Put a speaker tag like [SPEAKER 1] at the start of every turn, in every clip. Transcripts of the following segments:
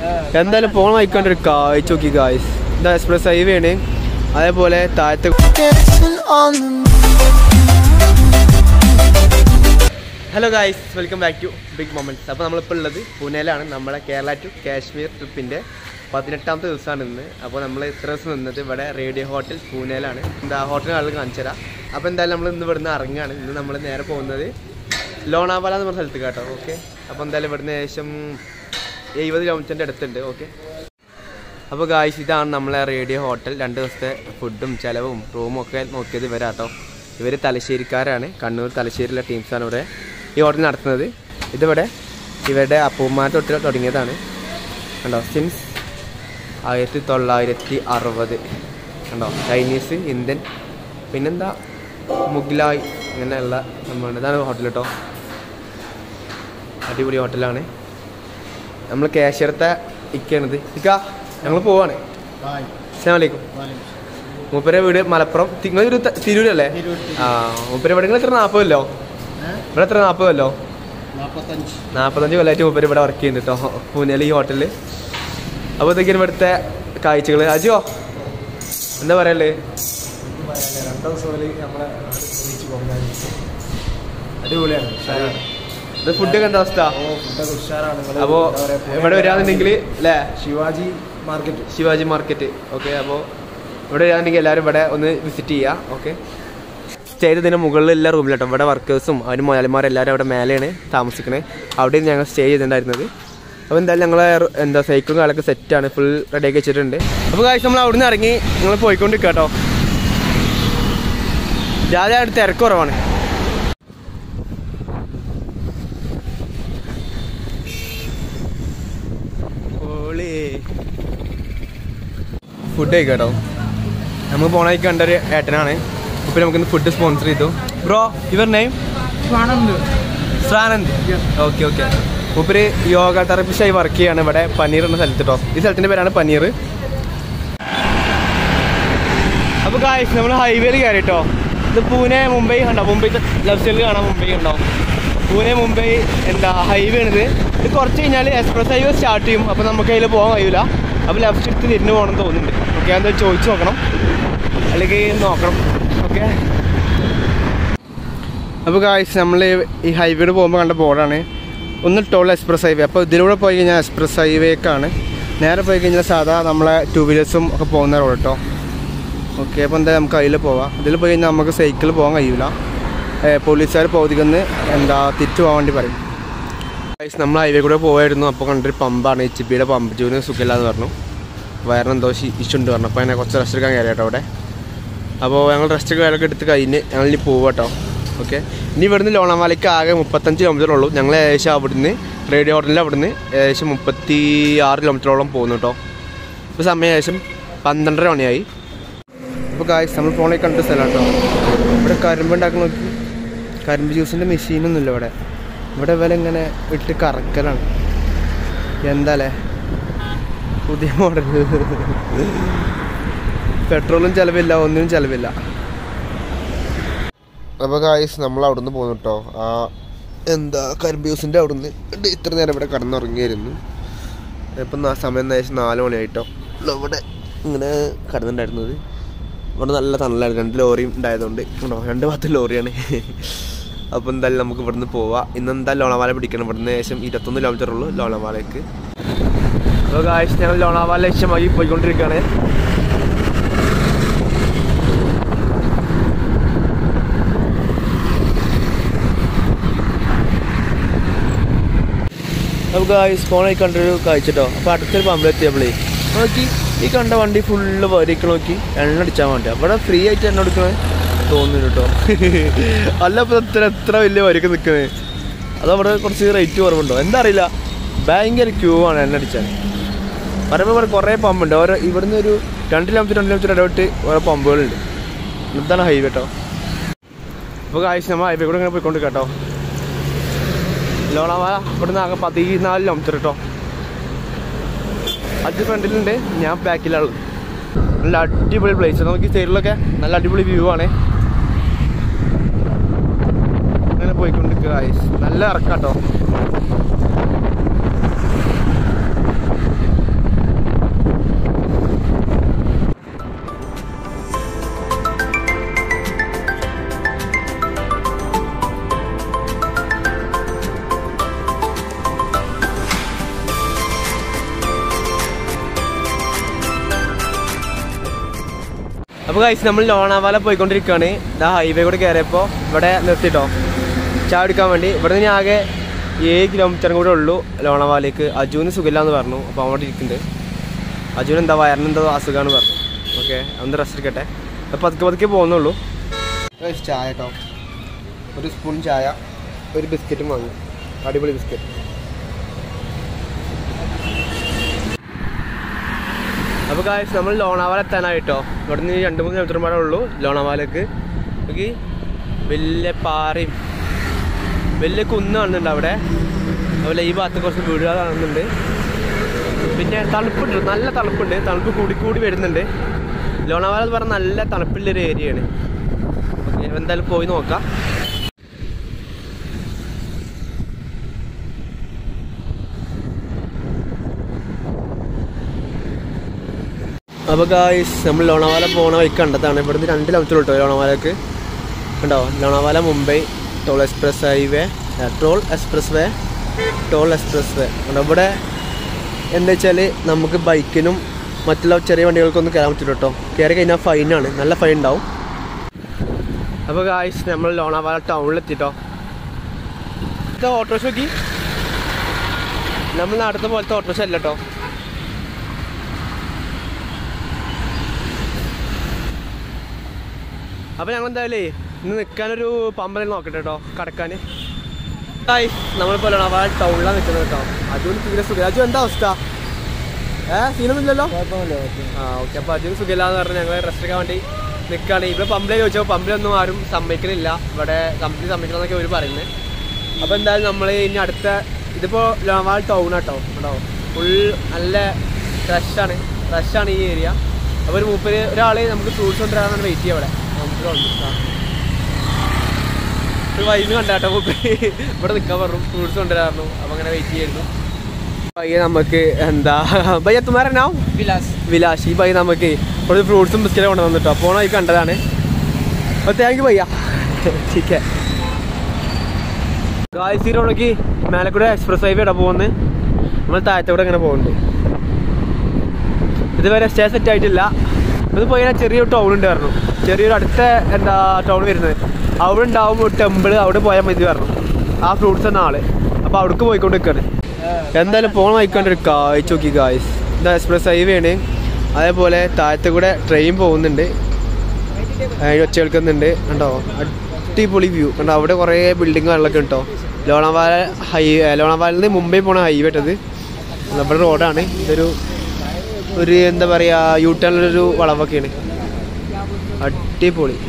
[SPEAKER 1] എന്തായാലും പോണ വൈക്കാണ്ട് ഒരു കാഴ്ച നോക്കി ഗായ്സ് എന്താ എക്സ്പ്രസ് ഹൈവേ ആണ് അതേപോലെ താഴത്തെ
[SPEAKER 2] dancing on the
[SPEAKER 1] hello guys welcome back to big moments അപ്പോൾ നമ്മളിപ്പോൾ ഉള്ളത് പൂനെയിലാണ് നമ്മളെ കേരള ടു കാശ്മീർ ട്രിപ്പിൻ്റെ പതിനെട്ടാമത്തെ ദിവസമാണ് ഇന്ന് അപ്പോൾ നമ്മൾ ഇത്ര ദിവസം നിന്നത് ഇവിടെ റേഡിയോ ഹോട്ടൽ പൂനെയിലാണ് എന്താ ഹോട്ടൽ ആളുകൾ കാണിച്ചു തരാം അപ്പോൾ എന്തായാലും നമ്മൾ ഇന്ന് ഇവിടുന്ന് ഇറങ്ങുകയാണ് ഇന്ന് നമ്മൾ നേരെ പോകുന്നത് ലോണാവാല എന്ന് പറഞ്ഞ സ്ഥലത്ത് കേട്ടോ ഓക്കെ അപ്പോൾ എന്തായാലും ഇവിടുന്ന് ഏകദേശം എഴുപത് കിലോമീറ്ററിൻ്റെ അടുത്തുണ്ട് ഓക്കെ അപ്പോൾ ഗായ്സ് ഇതാണ് നമ്മളെ റേഡിയോ ഹോട്ടൽ രണ്ട് ദിവസത്തെ ഫുഡും ചിലവും റൂമും ഒക്കെ നോക്കിയത് ഇവരാട്ടോ ഇവർ തലശ്ശേരിക്കാരാണ് കണ്ണൂർ തലശ്ശേരിയിലെ ടീംസാണ് ഇവിടെ ഈ ഹോട്ടൽ നടത്തുന്നത് ഇതിവിടെ ഇവരുടെ അപ്പൂമാർ തൊട്ട് തുടങ്ങിയതാണ് കണ്ടോ സിൻസ് ആയിരത്തി തൊള്ളായിരത്തി അറുപത് കണ്ടോ ചൈനീസ് ഇന്ത്യൻ പിന്നെന്താ മുഗ്ലായ് ഇങ്ങനെയുള്ള സംഭവമുണ്ട് ഇതാണ് ഹോട്ടൽ കേട്ടോ അടിപൊളി ഹോട്ടലാണ് നമ്മൾ കാശ്യറത്തെ ഇക്കാണിത് ഇക്ക ഞങ്ങൾ പോവാണ് അസ്സാം വലൈക്കും മൂപ്പരെ വീട് മലപ്പുറം നിങ്ങൾ ഒരു തിരൂരല്ലേ ആ മൂപ്പരെ വീട് നിങ്ങൾ എത്ര നാൽപ്പതല്ലോ ഇവിടെ എത്ര നാൽപ്പതല്ലോ നാൽപ്പത്തഞ്ച് കൊല്ലമായിട്ട് മൂപ്പര് ഇവിടെ വർക്ക് ചെയ്യുന്നുണ്ട് കേട്ടോ പൂനെയിൽ ഈ ഹോട്ടലിൽ അപ്പോൾ ഇതൊക്കെയാണ് ഇവിടുത്തെ കാഴ്ചകൾ അജിയോ എന്താ പറയല്ലേ
[SPEAKER 3] അടിപൊളിയാണ്
[SPEAKER 1] ഇത് ഫുഡൊക്കെ എന്താ അവസ്ഥ അപ്പോൾ ഇവിടെ വരാന്നുണ്ടെങ്കിൽ അല്ലേ
[SPEAKER 3] Shivaji market
[SPEAKER 1] Shivaji market okay അപ്പോൾ ഇവിടെ വരികയാണെങ്കിൽ എല്ലാവരും ഇവിടെ ഒന്ന് വിസിറ്റ് ചെയ്യുക ഓക്കെ സ്റ്റേ ചെയ്തതിന് മുകളിലുള്ള റൂമിലാട്ടോ ഇവിടെ വർക്കേഴ്സും അവരും മുതലാളിമാരെല്ലാവരും അവിടെ മേലെയാണ് താമസിക്കുന്നത് അവിടെയും ഞങ്ങൾ സ്റ്റേ ചെയ്തിട്ടുണ്ടായിരുന്നത് അപ്പോൾ എന്തായാലും ഞങ്ങൾ എന്താ സൈക്കിളും കാലൊക്കെ സെറ്റാണ് ഫുൾ റെഡിയാക്കി വെച്ചിട്ടുണ്ട് അപ്പോൾ കാഴ്ച നമ്മൾ അവിടെ നിന്ന് ഇറങ്ങി നിങ്ങൾ പോയിക്കൊണ്ടിരിക്കുക കേട്ടോ രാവിലെ അവിടെ തിരക്ക് കുറവാണ് ഓളേ ഫുഡ് കഴിക്കാട്ടോ നമ്മൾ പോണ കണ്ടൊരു ഏട്ടനാണ് ഇപ്പം നമുക്കിന്ന് ഫുഡ് സ്പോൺസർ ചെയ്തു bro your name Shranand okay okay മൂപ്പര് യോഗ തെറപ്പിസ്റ്റായി വർക്ക് ചെയ്യാണ് ഇവിടെ പനീർ എന്ന സ്ഥലത്ത് കേട്ടോ ഈ സ്ഥലത്തിൻ്റെ പേരാണ് പനീർ അപ്പോൾ കായ്സ് നമ്മൾ ഹൈവേയിൽ കയറി കേട്ടോ ഇത് പൂനെ മുംബൈ കണ്ടോ മുംബൈ ലെഫ്റ്റ് സൈഡിൽ കാണാം മുംബൈ ഉണ്ടോ പൂനെ മുംബൈ എന്താ ഹൈവേ ആണിത് ഇത് കുറച്ച് കഴിഞ്ഞാൽ എക്സ്പ്രസ് ഹൈവേ സ്റ്റാർട്ട് ചെയ്യും അപ്പോൾ നമുക്ക് അതിൽ പോകാൻ കഴിയില്ല അപ്പോൾ ലെഫ്റ്റ് എടുത്ത് തിരിഞ്ഞ് പോകണം തോന്നുന്നുണ്ട് ഓക്കെ എന്താ ചോദിച്ചു നോക്കണം അല്ലെങ്കിൽ നോക്കണം ഓക്കെ അപ്പോൾ കായ്സ് നമ്മൾ ഈ ഹൈവേയിൽ പോകുമ്പോൾ കണ്ട ബോർഡാണ് ഒന്ന് ടോൾ എക്സ്പ്രസ് ഹൈവേ അപ്പോൾ ഇതിലൂടെ പോയി കഴിഞ്ഞാൽ എക്സ്പ്രസ് ഹൈവേക്കാണ് നേരെ പോയി കഴിഞ്ഞാൽ സാധാ നമ്മളെ ടൂ വീലേഴ്സും ഒക്കെ പോകുന്ന റോഡ് കേട്ടോ ഓക്കെ അപ്പോൾ എന്താ നമുക്ക് അതിൽ പോവാം ഇതിൽ പോയി കഴിഞ്ഞാൽ നമുക്ക് സൈക്കിൾ പോകാൻ കഴിയില്ല പോലീസുകാർ പൗതികന്ന് എന്താ തിരിച്ചു പോകാൻ വേണ്ടി പറയും Guys, നമ്മൾ ഹൈവേ കൂടെ പോയായിരുന്നു അപ്പോൾ കണ്ടൊരു പമ്പാണ് എച്ച് പിയുടെ പമ്പ് ജൂന് സുഖമില്ലാന്ന് പറഞ്ഞു വയറിനെന്തോ ഇഷ്യൂ ഉണ്ട് പറഞ്ഞു അപ്പോൾ അതിനെ കുറച്ച് റെസ്റ്റ് എടുക്കാൻ കയറി കേട്ടോ അവിടെ അപ്പോൾ ഞങ്ങൾ റെസ്റ്റ് കാര്യമൊക്കെ എടുത്ത് കഴിഞ്ഞ് ഞങ്ങൾ ഇനി പോവുക കേട്ടോ ഓക്കെ ഇനി ഇവിടുന്ന് ലോണാമാലയ്ക്ക് ആകെ മുപ്പത്തഞ്ച് കിലോമീറ്റർ ഉള്ളൂ ഞങ്ങൾ ഏകദേശം അവിടുന്ന് റേഡിയോ ഹോട്ടലിൽ അവിടുന്ന് ഏകദേശം മുപ്പത്തി ആറ് കിലോമീറ്ററോളം പോകുന്നു കേട്ടോ ഇപ്പോൾ സമയം ഏകദേശം പന്ത്രണ്ടര മണിയായി അപ്പോൾ കായ്സ് നമ്മൾ ഫോണിൽ കണ്ട സ്ഥലം കേട്ടോ ഇവിടെ കരിമ്പ് ഉണ്ടാക്കുന്ന നോക്കി കരിമ്പ് ജ്യൂസിൻ്റെ മെഷീനൊന്നുമില്ല ഇവിടെ ഇവിടെ വില ഇങ്ങനെ ഇട്ട് കറക്കലാണ് എന്താല്ലേ പുതിയ മോഡൽ പെട്രോളും ചിലവില്ല ഒന്നിനും ചിലവില്ല അപ്പോൾ കായ്സ് നമ്മൾ അവിടുന്ന് പോകുന്നു കേട്ടോ ആ എന്താ കരിമ്പ് ജ്യൂസിൻ്റെ അവിടുന്ന് ഇത്ര നേരം ഇവിടെ കടന്നുറങ്ങിയായിരുന്നു ഇപ്പം സമയം ഏകദേശം നാല് മണിയായിട്ടോ ഇവിടെ ഇങ്ങനെ കടന്നുണ്ടായിരുന്നത് ഇവിടെ നല്ല തണലായിരുന്നു രണ്ട് ലോറിയും ഉണ്ടായതുകൊണ്ട് ഉണ്ടോ രണ്ട് ഭാഗത്ത് ലോറിയാണ് അപ്പോൾ എന്തായാലും നമുക്ക് ഇവിടുന്ന് പോവാം ഇന്ന് എന്തായാലും ലോണാവാല പിടിക്കണം ഇവിടുന്ന് ഏകദേശം ഇരുപത്തൊന്ന് കിലോമീറ്റർ ഉള്ളൂ ലോണാവാലയ്ക്ക് അപ്പോൾ കാഴ്ച ഞങ്ങൾ ലോണാവാല ലക്ഷ്യമായി പോയിക്കൊണ്ടിരിക്കുകയാണ് നമുക്ക് ആയുസ് ഫോണിൽ കണ്ടൊരു കാഴ്ചട്ടോ അപ്പോൾ അടുത്തൊരു പമ്പിലെത്തിയപ്പോഴേ നോക്കി ഈ കണ്ട വണ്ടി ഫുള്ള് വരിക്ക് നോക്കി എണ്ണ അടിച്ചാൽ വേണ്ടി അവിടെ ഫ്രീ ആയിട്ട് എണ്ണ എടുക്കണേ തോന്നുന്നു കേട്ടോ അല്ല ഇപ്പോൾ എത്ര എത്ര വലിയ വരിക്ക് നിൽക്കുന്നത് അതവിടെ കുറച്ച് റേറ്റ് കുറവുണ്ടോ എന്താ അറിയില്ല ഭയങ്കര ക്യൂ ആണ് എണ്ണ അടിച്ചാൽ പറയുമ്പോൾ ഇവിടെ കുറേ പമ്പുണ്ട് ഓരോ ഇവിടുന്ന് ഒരു രണ്ട് കിലോമീറ്റർ രണ്ട് കിലോമീറ്റർ ഇടവിട്ട് ഓരോ പമ്പുകളുണ്ട് ഇതാണ് ഹൈവേ കേട്ടോ അപ്പോൾ ആഴ്ച നമ്മൾ ഹൈവേ കൂടെ ഇങ്ങനെ പോയിക്കൊണ്ട് കേട്ടോ ലോണാവാല ഇവിടുന്ന് ആകെ പതിനാല് കിലോമീറ്റർ കേട്ടോ അത് ഫ്രണ്ടിലുണ്ട് ഞാൻ ബാക്കിലാണ് നല്ല അടിപൊളി പ്ലേസ് നമുക്ക് ഈ സൈഡിലൊക്കെ നല്ല അടിപൊളി വ്യൂ ആണ് അങ്ങനെ പോയിക്കൊണ്ടിരിക്കുക guys. നല്ല ഇറക്കാട്ടോ അപ്പോൾ കഴിച്ച് നമ്മൾ ലോണാവാല പോയിക്കൊണ്ടിരിക്കുകയാണ് ഇതാ ഹൈവേ കൂടെ കയറിയപ്പോൾ ഇവിടെ നിർത്തിട്ടോ ചായ എടുക്കാൻ വേണ്ടി ഇവിടെ നിന്ന് ആകെ ഏഴ് കിലോമീറ്ററും കൂടെ ഉള്ളൂ ലോണാവാലേക്ക് അജുവിന് സുഖമില്ല എന്ന് പറഞ്ഞു അപ്പോൾ അവിടെ ഇരിക്കുന്നുണ്ട് അജുവിന് എന്താ വയറിന് എന്തോ അസുഖമാണെന്ന് പറഞ്ഞു ഓക്കെ ഒന്ന് റെസ്റ്റ് എടുക്കട്ടെ അപ്പോൾ പതുക്കെ പതുക്കെ പോകുന്നുള്ളൂ ചായ കേട്ടോ ഒരു സ്പൂൺ ചായ ഒരു ബിസ്ക്കറ്റും വാങ്ങി അടിപൊളി ബിസ്ക്കറ്റ് അപ്പോൾ കാശ് നമ്മൾ ലോണാവാല എത്താനായിട്ടോ ഇവിടെ നിന്ന് രണ്ട് മൂന്ന് കിലോമീറ്റർ പാടെ ഉള്ളൂ ലോണാവാലേക്ക് നോക്കി വലിയ പാറയും വലിയ കുന്ന് കാണുന്നുണ്ട് അവിടെ അതുപോലെ ഈ ഭാഗത്ത് കുറച്ച് വീടുകൾ കാണുന്നുണ്ട് പിന്നെ തണുപ്പുണ്ട് നല്ല തണുപ്പുണ്ട് തണുപ്പ് കൂടി കൂടി വരുന്നുണ്ട് ലോണാവാല എന്ന് പറഞ്ഞാൽ നല്ല തണുപ്പുള്ളൊരു ഏരിയയാണ് ഓക്കെ എന്തായാലും പോയി നോക്കാം അപ്പോൾ ഗായ്സ് നമ്മൾ ലോണാവാല പോണ വഴി കണ്ടതാണ് ഇവിടുന്ന് രണ്ട് കിലോമീറ്റർ കിട്ടും ലോണാവാലക്ക് കണ്ടോ Lonavala Mumbai toll express highway toll expressway toll expressway കണ്ടോ ഇവിടെ എന്താ വെച്ചാൽ നമുക്ക് ബൈക്കിനും മറ്റുള്ള ചെറിയ വണ്ടികൾക്കൊന്നും കയറാൻ പറ്റില്ല കേട്ടോ കയറി കഴിഞ്ഞാൽ ഫൈനാണ് നല്ല ഫൈൻ ഉണ്ടാവും അപ്പോൾ ഗായ്സ് നമ്മൾ ലോണാവാല ടൗണിലെത്തിട്ടോ ഇത് ഓട്ടോറിക്ഷ നോക്കി നമ്മൾ നടത്ത പോലത്തെ ഓട്ടോറിക്ഷ അല്ല കേട്ടോ അപ്പോൾ ഞങ്ങൾ എന്തായാലേ ഇന്ന് നിൽക്കാനൊരു പമ്പലിൽ നോക്കട്ടെ കേട്ടോ കടക്കാൻ ഹായ് നമ്മളിപ്പോൾ ലണവാൾ ടൗണിലാണ് നിൽക്കുന്നത് കേട്ടോ അജുവിന് തീരെ സുഖം അജു എന്താ അവസ്ഥ ഏ സീനൊന്നുമില്ലല്ലോ ആ ഓക്കെ അപ്പോൾ അജുവിന് സുഖമില്ലാന്ന് പറഞ്ഞ് ഞങ്ങൾ റെസ്റ്റ് എടുക്കാൻ വേണ്ടി നിൽക്കുകയാണ് ഇവിടെ പമ്പിലെ ചോദിച്ചപ്പോൾ പമ്പിലൊന്നും ആരും സമ്മതിക്കുന്നില്ല ഇവിടെ കമ്പനി സമ്മതിക്കണമെന്നൊക്കെ ഇവർ പറയുന്നത് അപ്പോൾ എന്തായാലും നമ്മൾ ഇനി അടുത്ത ഇതിപ്പോൾ ലണവാൾ ടൗൺ ആട്ടോ കേട്ടോ ഫുൾ നല്ല റഷാണ് റഷാണ് ഈ ഏരിയ അപ്പോൾ ഒരു മൂപ്പര് ഒരാൾ നമുക്ക് ഫ്രൂട്ട്സ് കൊണ്ടുവരാനാണ് വെയിറ്റ് ചെയ്യുക അവിടെ നമുക്ക് ഒരു വൈബ് കണ്ടാട്ടോ മൂപ്പര് ഇവിടെ നിൽക്കാൻ പറഞ്ഞു ഫ്രൂട്ട്സ് കൊണ്ടുവരാറുന്നു അപ്പോൾ അങ്ങനെ വെയിറ്റ് ചെയ്യായിരുന്നു പയ്യെ നമുക്ക് എന്താ ഭയ്യ തുമാരനാ
[SPEAKER 3] വിലാസ്
[SPEAKER 1] വിലാസ് ഈ പയ്യ നമുക്ക് കുറച്ച് ഫ്രൂട്ട്സും ബിസ്ക്കറ്റും കൊണ്ടുവന്നിട്ടോ അപ്പോൾ ഈ കണ്ടതാണ് അപ്പോൾ താങ്ക് യു ഭയ്യ ठीक है ഗായസീരോണക്ക് മേലെ കൂടെ എക്സ്പ്രസ് ഹൈവേ ഇടാൻ പോകുന്നത് നമ്മൾ താഴത്തോടെ ഇങ്ങനെ പോകുന്നുണ്ട് ഇതുവരെ സ്റ്റേ സെറ്റ് ആയിട്ടില്ല ഇത് പോയി കഴിഞ്ഞാൽ ചെറിയൊരു ടൗൺ ഉണ്ട് പറഞ്ഞു ചെറിയൊരു അടുത്ത എന്താ ടൗൺ വരുന്നത് അവിടെ ഉണ്ടാവും ഒരു ടെമ്പിൾ അവിടെ പോയാൽ മതി പറഞ്ഞു ആ ഫ്രൂട്ട്സ് എന്ന ആള് അപ്പോൾ അവിടേക്ക് പോയിക്കൊണ്ട് നിൽക്കുകയാണ് എന്തായാലും പോണ വായിക്കാണ്ട് ഒരു കാഴ്ച നോക്കി ഗായ്സ് ഇതാ എക്സ്പ്രസ് ഹൈവേ ആണ് അതേപോലെ താഴത്തെ കൂടെ ട്രെയിൻ പോകുന്നുണ്ട് അതിന് ഒച്ച കേൾക്കുന്നുണ്ട് കണ്ടോ അടിപൊളി വ്യൂ കണ്ടോ അവിടെ കുറേ ബിൽഡിംഗ് കാര്യങ്ങളൊക്കെ ഉണ്ടോ ലോണാവാല ഹൈ ലോണാവാലിൽ നിന്ന് മുംബൈ പോണ ഹൈവേ ഇട്ടത് നമ്മുടെ റോഡാണ് ഇതൊരു ഒരു എന്താ പറയുക യൂ ടേണിലൊരു വളവൊക്കെയാണ് അടിപൊളി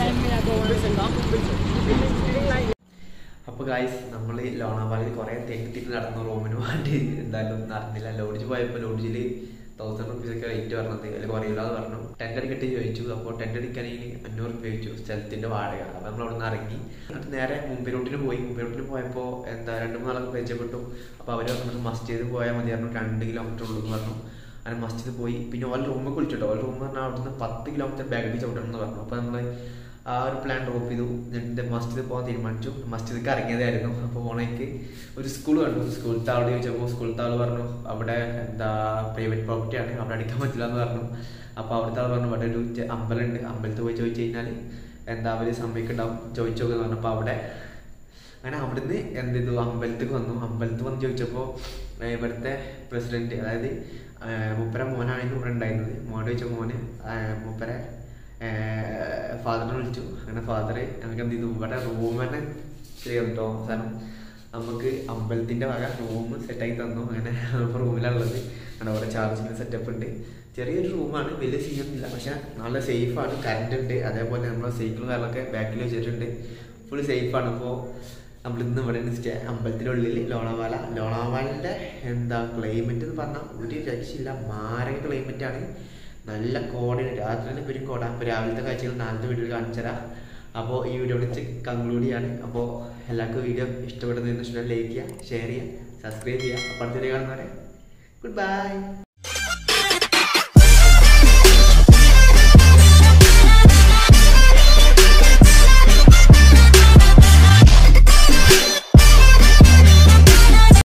[SPEAKER 1] അപ്പോൾ ഗായ്സ് നമ്മൾ ലോണാവാലയിൽ കുറേ തെറ്റിട്ട് നടന്നു റൂമിന് വേണ്ടി എന്തായാലും നടന്നില്ല ലോഡ്ജ് പോയപ്പോൾ ലോഡ്ജിൽ തൗസൻഡ് റുപ്പീസൊക്കെ റേറ്റ് പറഞ്ഞത് അതിൽ കുറയില്ലാന്ന് പറഞ്ഞു ടെൻ്റ് അടിക്കട്ടെ ചോദിച്ചു അപ്പോൾ ടെൻ്റ് അടിക്കാനെങ്കിൽ അഞ്ഞൂറ് റുപ്യ ചോദിച്ചു സ്ഥലത്തിൻ്റെ വാടക അപ്പോൾ നമ്മൾ അവിടെ നിന്ന് ഇറങ്ങി എന്നിട്ട് നേരെ മുംബൈ റൂട്ടിന് പോയി മുംബൈ റൂട്ടിന് പോയപ്പോൾ എന്താ രണ്ട് മൂന്നാളൊക്കെ പരിചയപ്പെട്ടു അപ്പോൾ അവർ പറഞ്ഞു മസ്ജിദ് പോയാൽ മതി പറഞ്ഞു രണ്ട് കിലോമീറ്റർ ഉള്ളൂ എന്ന് പറഞ്ഞു അങ്ങനെ മസ്ജിദ് പോയി പിന്നെ ഓൾ റൂമിൽ കുളിച്ചിട്ടോ ഓൾ റൂം പറഞ്ഞാൽ അവിടുന്ന് പത്ത് കിലോമീറ്റർ ബാഗ് ചവിട്ടണം എന്ന് പറഞ്ഞു അപ്പോൾ നമ്മൾ ആ ഒരു പ്ലാൻ ഡ്രോപ്പ് ചെയ്തു എന്നിട്ട് മസ്ജിദ് പോകാൻ തീരുമാനിച്ചു മസ്ജിദിക്ക് ഇറങ്ങിയതായിരുന്നു അപ്പോൾ ഓണയ്ക്ക് ഒരു സ്കൂൾ കണ്ടു സ്കൂളത്തെ ആളോട് ചോദിച്ചപ്പോൾ സ്കൂളത്തെ ആൾ പറഞ്ഞു അവിടെ എന്താ പ്രൈവറ്റ് പ്രോപ്പർട്ടി ആണ് അവിടെ അടിക്കാൻ പറ്റില്ല എന്ന് പറഞ്ഞു അപ്പോൾ അവിടുത്തെ ആൾ പറഞ്ഞു ഇവിടെ ഒരു ചെ- അമ്പലമുണ്ട് അമ്പലത്തിൽ പോയി ചോദിച്ചു കഴിഞ്ഞാൽ എന്താ അവർ സമ്മതിക്കുണ്ടാവും ചോദിച്ചു നോക്കുന്നു പറഞ്ഞു അപ്പോൾ അവിടെ അങ്ങനെ അവിടുന്ന് എന്ത് ചെയ്തു അമ്പലത്തേക്ക് വന്നു അമ്പലത്തിൽ വന്ന് ചോദിച്ചപ്പോൾ ഏർ ഇവിടുത്തെ പ്രസിഡന്റ് അതായത് ഏർ മൂപ്പര മോനായിരുന്നു ഇവിടെ ഉണ്ടായിരുന്നത് മോൻ ചോദിച്ച മോന് ഏർ മൂപ്പരെ ഫാദറിനെ വിളിച്ചു അങ്ങനെ ഫാദറെ ഞങ്ങൾക്ക് എന്ത് ചെയ്തു ഇവിടെ റൂം തന്നെ ശരിയാണ് കേട്ടോ അവസാനം നമുക്ക് അമ്പലത്തിന്റെ വക റൂം സെറ്റാക്കി തന്നു അങ്ങനെ ഇപ്പോൾ റൂമിലുള്ളത് അങ്ങനെ അവിടെ ചാർജിങ് സെറ്റപ്പ് ഉണ്ട് ചെറിയൊരു റൂമാണ് വലിയ സീനൊന്നുമില്ല പക്ഷെ നല്ല സേഫാണ് കറണ്ട് ഉണ്ട് അതേപോലെ നമ്മളെ സൈക്കിളും കാര്യങ്ങളൊക്കെ ബാക്കിൽ വെച്ചിട്ടുണ്ട് ഫുൾ സേഫാണ് അപ്പോൾ നമ്മൾ ഇന്ന് ഇവിടെ സ്റ്റേ അമ്പലത്തിനുള്ളിൽ ലോണാവാല ലോണാവാലിൻ്റെ എന്താ ക്ലൈമറ്റ് എന്ന് പറഞ്ഞാൽ ഒരു രക്ഷയില്ല മാരക ക്ലൈമറ്റ് ആണ് നല്ല കോടയാണ് രാത്രി തന്നെ വരും കോട അപ്പോൾ രാവിലത്തെ കാഴ്ചകൾ നാളത്തെ വീഡിയോ കാണിച്ചുതരാം അപ്പോൾ ഈ വീഡിയോ കൺക്ലൂഡ് ചെയ്യാണ് അപ്പോൾ എല്ലാവർക്കും വീഡിയോ ഇഷ്ടപ്പെടുന്നതെന്ന് വെച്ചാൽ ലൈക്ക് ചെയ്യുക ഷെയർ ചെയ്യുക സബ്സ്ക്രൈബ് ചെയ്യുക അപ്പോൾ അടുത്ത വീഡിയോ കാണുന്നവരെ ഗുഡ് ബൈ